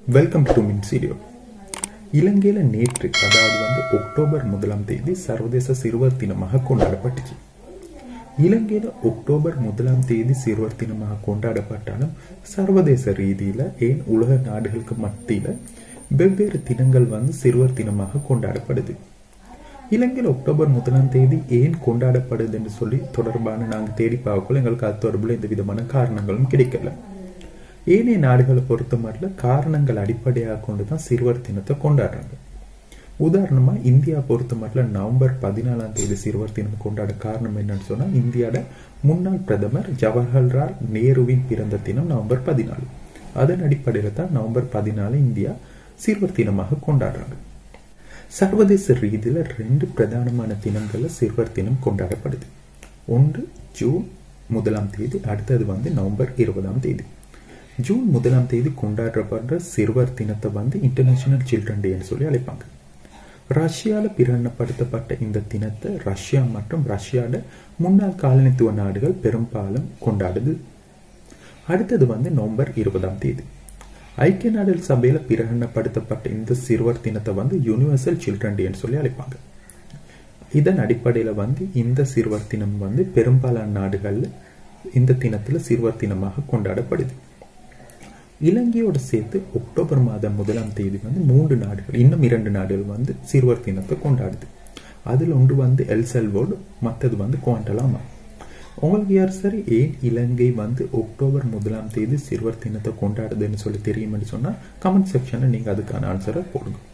welcome to மின் cheerio இலங்கையில் நேற்று அதாவது வந்து அக்டோபர் முதலாம் தேதி சர்வதேச சிறுவர் தினமாக கொண்டாடப்பட்டுச்சு இலங்கையில் அக்டோபர் முதலாம் தேதி சிறுவர் தினமாக கொண்டாடப்பட்டாலும் சர்வதேச ரீதியில் ஏன் உலக நாடுகளுக்கு மத்தியில் வெவ்வேறு தினங்கள் வந்து சிறுவர் தினமாக கொண்டாடப்படுது இலங்கையில் அக்டோபர் முதலாம் தேதி ஏன் கொண்டாடப்படுதுன்னு சொல்லி தொடர்பான நாங்கள் தேடி பார்க்கல எங்களுக்கு அது தொடர்பில் எந்த விதமான காரணங்களும் கிடைக்கல ஏனைய நாடுகளை பொறுத்த மட்டும் காரணங்கள் அடிப்படையாக கொண்டு தான் சிறுவர் தினத்தை கொண்டாடுறாங்க உதாரணமா இந்தியா பொறுத்த மட்டும் நவம்பர் பதினாலாம் தேதி சிறுவர் தினம் கொண்டாட காரணம் என்னன்னு சொன்னா இந்தியாவோட முன்னாள் பிரதமர் ஜவஹர்லால் நேருவின் பிறந்த தினம் நவம்பர் பதினாலு அதன் அடிப்படையில் தான் நவம்பர் பதினாலு இந்தியா சிறுவர் தினமாக கொண்டாடுறாங்க சர்வதேச ரீதியில் ரெண்டு பிரதானமான தினங்கள்ல சிறுவர் தினம் கொண்டாடப்படுது ஒன்று ஜூன் முதலாம் தேதி அடுத்தது வந்து நவம்பர் இருபதாம் தேதி ஜூன் முதலாம் தேதி கொண்டாடப்படுற சிறுவர் தினத்தை வந்து இன்டர்நேஷனல் சில்ட்ரன் டேன்னு சொல்லி அழைப்பாங்க ரஷ்யாவில் பிரகடனப்படுத்தப்பட்ட இந்த தினத்தை ரஷ்யா மற்றும் ரஷ்யாவோட முன்னாள் காலனித்துவ நாடுகள் பெரும்பாலும் கொண்டாடுது அடுத்தது வந்து நவம்பர் இருபதாம் தேதி ஐக்கிய நாடுகள் சபையில் பிரகடனப்படுத்தப்பட்ட இந்த சிறுவர் தினத்தை வந்து யூனிவர்சல் சில்ட்ரன் டேன்னு சொல்லி அழைப்பாங்க இதன் அடிப்படையில் வந்து இந்த சிறுவர் தினம் வந்து பெரும்பாலான நாடுகளில் இந்த தினத்தில் சிறுவர் தினமாக கொண்டாடப்படுது இலங்கையோட சேர்த்து அக்டோபர் மாதம் முதலாம் தேதி வந்து மூன்று நாடுகள் இன்னும் இரண்டு நாடுகள் வந்து சிறுவர் தினத்தை கொண்டாடுது அதில் ஒன்று வந்து எல்செல்வோடு மற்றது வந்து குவாண்டலாமா உங்களுக்கு யார் சரி ஏன் இலங்கை வந்து அக்டோபர் முதலாம் தேதி சிறுவர் தினத்தை கொண்டாடுதுன்னு சொல்லி தெரியும்னு சொன்னால் கமெண்ட் செக்ஷனில் நீங்கள் அதுக்கான ஆன்சரை போடுங்க